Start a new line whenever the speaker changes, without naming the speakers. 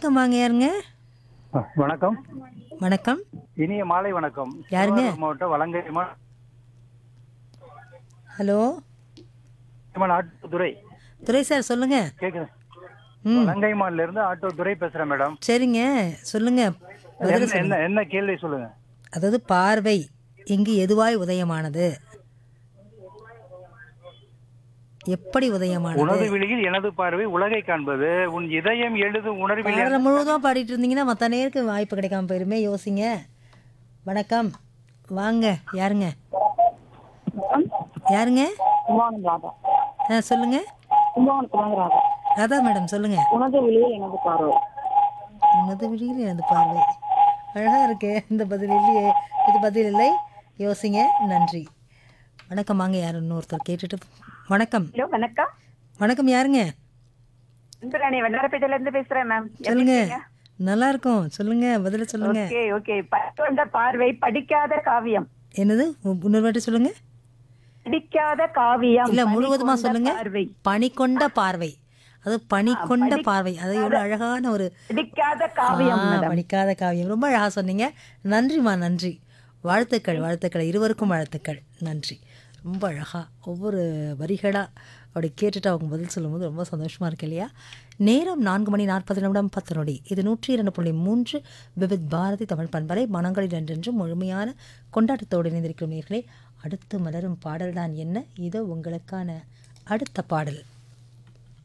வணக்கம் வாங்க யாருங்க
வணக்கம்
வணக்கம்
இனிய மாலை வணக்கம்
யாருங்க?
திருவாரூர் மாவட்டம் வலங்கைமா
ஹலோ
ஆட்டோதுறை
துரை சார் சொல்லுங்க
கேக்குது
ம்
வலங்கைமான்ல இருந்து ஆட்டோ துறை பேசுறேன் மேடம்
சரிங்க சொல்லுங்க பதில்
என்ன-
சொல்லுங்க
என்ன என்ன கேள்வி சொல்லுங்க
அதாவது பார்வை இங்கு எதுவாய் உதயமானது எப்படி உதயமானது
உனது விழியில் எனது பார்வை உலகை காண்பது உன் இதயம் எழுதும் உணர்வில்
பாடல முழுவதும் பாடிட்டு இருந்தீங்கன்னா மற்ற நேருக்கு வாய்ப்பு கிடைக்காம போயிருமே யோசிங்க வணக்கம் வாங்க யாருங்க யாருங்க
கும்பகோணம் ராதா
ஆ சொல்லுங்க
கும்பகோணத்துலேருந்து ராதா
ராதா மேடம் சொல்லுங்க
உனது வெளியில் எனது பார்வை
உனது விழியில் எனது பார்வை அழகா இருக்கே இந்த பதில் இல்லையே இது பதில் இல்லை யோசிங்க நன்றி வணக்கம் வாங்க யார் இன்னொருத்தர் கேட்டுட்டு வணக்கம்
ஹலோ வணக்கம்
வணக்கம் யாருங்க
இந்திராணி வெள்ளாரப்பேட்டையில இருந்து பேசுறேன் மேம்
சொல்லுங்க நல்லா இருக்கும் சொல்லுங்க பதில சொல்லுங்க
ஓகே ஓகே பட்டொண்ட பார்வை படிக்காத காவியம்
என்னது உ- இன்னொரு வாட்டி சொல்லுங்க
படிக்காத காவியம்
இல்ல
பனி
முழுவதுமா
கொண்ட
சொல்லுங்க
பார்வை
பனி கொண்ட பார்வை அது பனி கொண்ட பார்வை அது எவ்வளவு அழகான ஒரு
படிக்காத காவியம்
ஆ, படிக்காத காவியம் ரொம்ப அழகா சொன்னீங்க நன்றிம்மா நன்றி வாழ்த்துக்கள் வாழ்த்துக்கள் இருவருக்கும் வாழ்த்துக்கள் நன்றி ரொம்ப அழகா ஒவ்வொரு வரிகளா அப்படி கேட்டுட்டு அவங்க பதில் சொல்லும்போது ரொம்ப சந்தோஷமா இருக்கு இல்லையா நேரம் நான்கு மணி நாற்பது நிமிடம் பத்து நொடி இது நூற்றி இரண்டு புள்ளி மூன்று விவித் பாரதி தமிழ் பண்பலை மனங்களில் என்றென்றும் முழுமையான கொண்டாட்டத்தோடு இணைந்திருக்கும் நேர்களே அடுத்து மலரும் பாடல்தான் என்ன இதோ உங்களுக்கான அடுத்த பாடல்